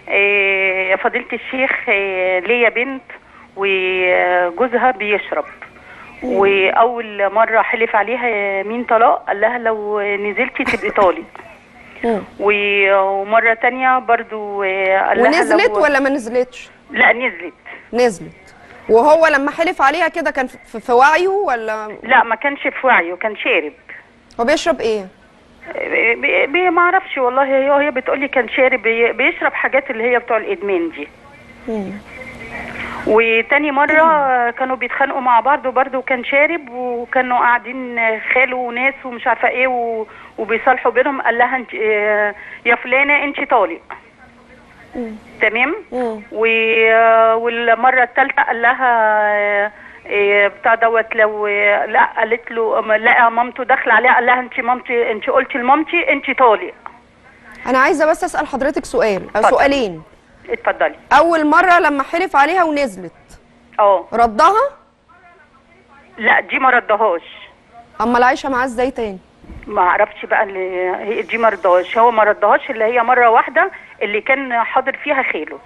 إيه، يا فضيلة الشيخ إيه، ليا بنت وجوزها بيشرب وأول مرة حلف عليها يمين طلاق قال لها لو نزلتي تبقي طالق مم. و- ومرة تانية برضو إيه، قال لها ونزلت لو- ولا ما نزلتش لا نزلت نزلت وهو لما حلف عليها كده كان في في وعيه ولا لا ما كانش في وعيه كان شارب هو بيشرب ايه بي- بي- ما اعرفش والله هي هي بتقول لي كان شارب بي- بيشرب حاجات اللي هي بتوع الادمان دي مم. وتاني مرة كانوا بيتخانقوا مع بعض وبرضه كان شارب وكانوا قاعدين خاله وناس ومش عارفة ايه و... وبيصالحوا بينهم قال لها انت اه، يا فلانة انت طالق تمام مم. و... والمرة الثالثة قال لها اه، اه، بتاع دوت لو اه، لا قالت له ام- لقى مامته داخله عليها قال لها انت مامتي انت قلتي لمامتي انت طالق انا عايزه بس اسال حضرتك سؤال أو اتفضل. سؤالين اتفضلي اول مره لما حلف عليها ونزلت اه ردها لا دي ما ردهاش امال عايشه معاه ازاي تاني ما اعرفش بقى اللي هي دي ما رضاهاش هو ما رضاهاش اللي هي مره واحده اللي كان حاضر فيها خاله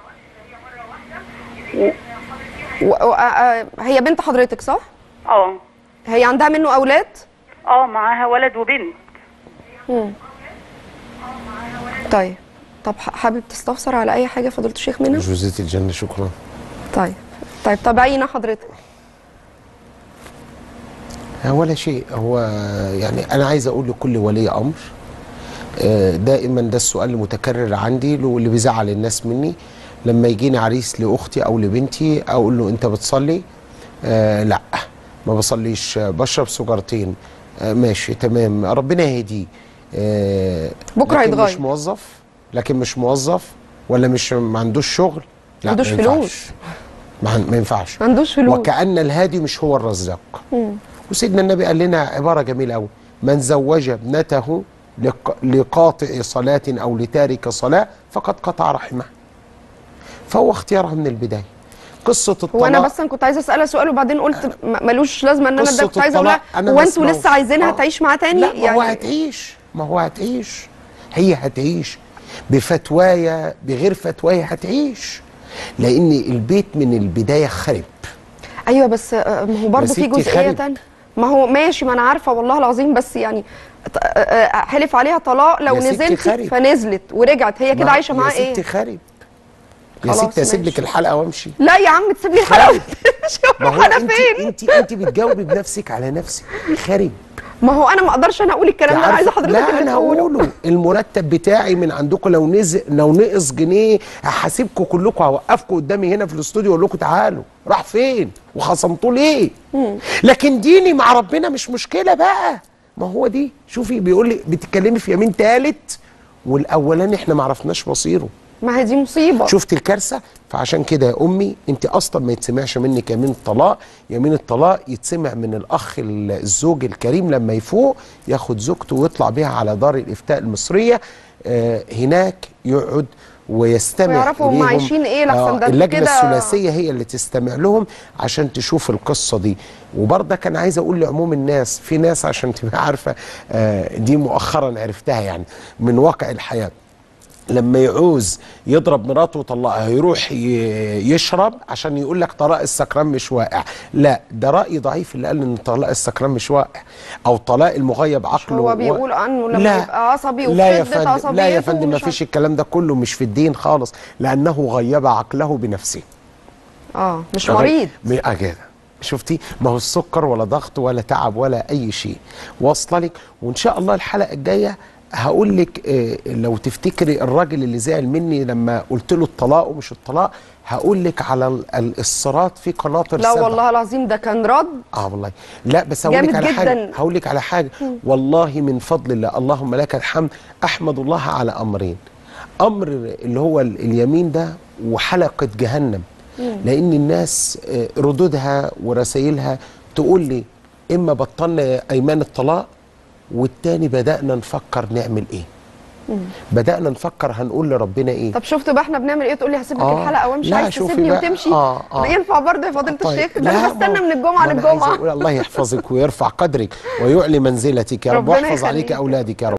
و... و... آ... آ... هي بنت حضرتك صح اه هي عندها منه اولاد اه معاها ولد وبنت مم. طيب طب ح- حابب تستفسر على اي حاجه فضيله الشيخ منها جوزية الجنة شكرا طيب طيب تابعينا حضرتك ولا شيء هو يعني انا عايز اقول لكل ولي امر آه، دائما ده السؤال المتكرر عندي واللي بيزعل الناس مني لما يجيني عريس لاختي او لبنتي اقول له انت بتصلي آه لا ما بصليش آه، بشرب سجارتين آه ماشي تمام ربنا يهديه آه بكرة لكن هيتغير. مش موظف لكن مش موظف ولا مش ما عندوش شغل لا عندوش ما ينفعش. فلوس. ما عن- ما ينفعش ما عندوش فلوس وكأن الهادي مش هو الرزاق وسيدنا النبي قال لنا عبارة جميلة قوي من زوج ابنته لق- لقاطع صلاة أو لتارك صلاة فقد قطع رحمه فهو اختيارها من البداية قصة الطلاق هو انا بس أنا كنت عايزه اسالها سؤال وبعدين قلت م- ملوش لازمه ان انا قصة ده كنت عايزه اقول الطلاق لها أنا هو انتوا بسمعه. لسه عايزينها آه. تعيش معاه تاني لا ما هو هتعيش ما هو هتعيش هي هتعيش بفتوايا بغير فتوايا هتعيش لأن البيت من البداية خرب ايوه بس آه، ما هو برضه في ستي جزئيه خالد. تانية ما هو ماشي ما انا عارفه والله العظيم بس يعني ط- آه، آه، حلف عليها طلاق لو يا ستي نزلت خارج. فنزلت ورجعت هي كده ما- عايشه معاه يا ايه ستي خارب يا خلاص ستي اسيب لك ماشي. الحلقة وامشي لا يا عم تسيب لي الحلقه مش ما هو انا انت فين انت انت بتجاوبي بنفسك على نفسك خارب ما هو انا ما اقدرش انا اقول الكلام ده انا عايزه حضرتك لا اللي انا تقوله هقوله المرتب بتاعي من عندكم لو نزل لو نقص جنيه هحاسبكم كلكم هوقفكم قدامي هنا في الاستوديو واقول لكم تعالوا راح فين وخصمتوه ليه لكن ديني مع ربنا مش مشكله بقى ما هو دي شوفي بيقول لي بتتكلمي في يمين تالت والاولاني احنا ما عرفناش مصيره ما هي دي مصيبه شفت الكارثه فعشان كده يا امي انت اصلا ما يتسمعش منك يمين الطلاق يمين الطلاق يتسمع من الاخ ال- الزوج الكريم لما يفوق ياخد زوجته ويطلع بيها على دار الافتاء المصريه آه هناك يقعد ويستمع ويعرفوا هم إليهم. عايشين إيه لحسن ده اللجنه كده- الثلاثيه هي اللي تستمع لهم عشان تشوف القصه دي وبرضه كان عايز اقول لعموم الناس في ناس عشان تبقى عارفه آه دي مؤخرا عرفتها يعني من واقع الحياه لما يعوز يضرب مراته ويطلقها يروح ي- يشرب عشان يقول لك طلاق السكران مش واقع لا ده رأي ضعيف اللي قال ان طلاق السكران مش واقع او طلاق المغيب عقله هو و- بيقول عنه لما لا يبقى عصبي لا يا وشدة فندم لا يا عصبيته فندم ما ومش فيش الكلام ده كله مش في الدين خالص لانه غيب عقله بنفسه اه مش مريض م- اه كده شفتي ما هو السكر ولا ضغط ولا تعب ولا اي شيء واصله لك وان شاء الله الحلقه الجايه هقول لك آه، لو تفتكري الراجل اللي زعل مني لما قلت له الطلاق ومش الطلاق هقول لك على ال- ال- الصراط في قناطر لا سبع. والله العظيم ده كان رد اه والله لا بس هقول لك جامد على حاجه جداً. هقول لك على حاجه والله من فضل الله اللهم لك الحمد احمد الله على امرين امر اللي هو ال- اليمين ده وحلقه جهنم لان الناس آه، ردودها ورسائلها تقول لي اما بطلنا ايمان الطلاق والتاني بدانا نفكر نعمل ايه بدانا نفكر هنقول لربنا ايه طب شفت بقى احنا بنعمل ايه تقول لي هسيب لك آه. الحلقه وامشي لا، عايز شوفي تسيبني بقى. وتمشي آه، آه. ده ينفع برضه يا فضيله طيب. الشيخ ده لا، انا ما بستنى هو- من الجمعه ما أنا عايز للجمعه أقول الله يحفظك ويرفع قدرك ويعلي منزلتك يا رب ربنا واحفظ عليك يخليك. اولادك يا رب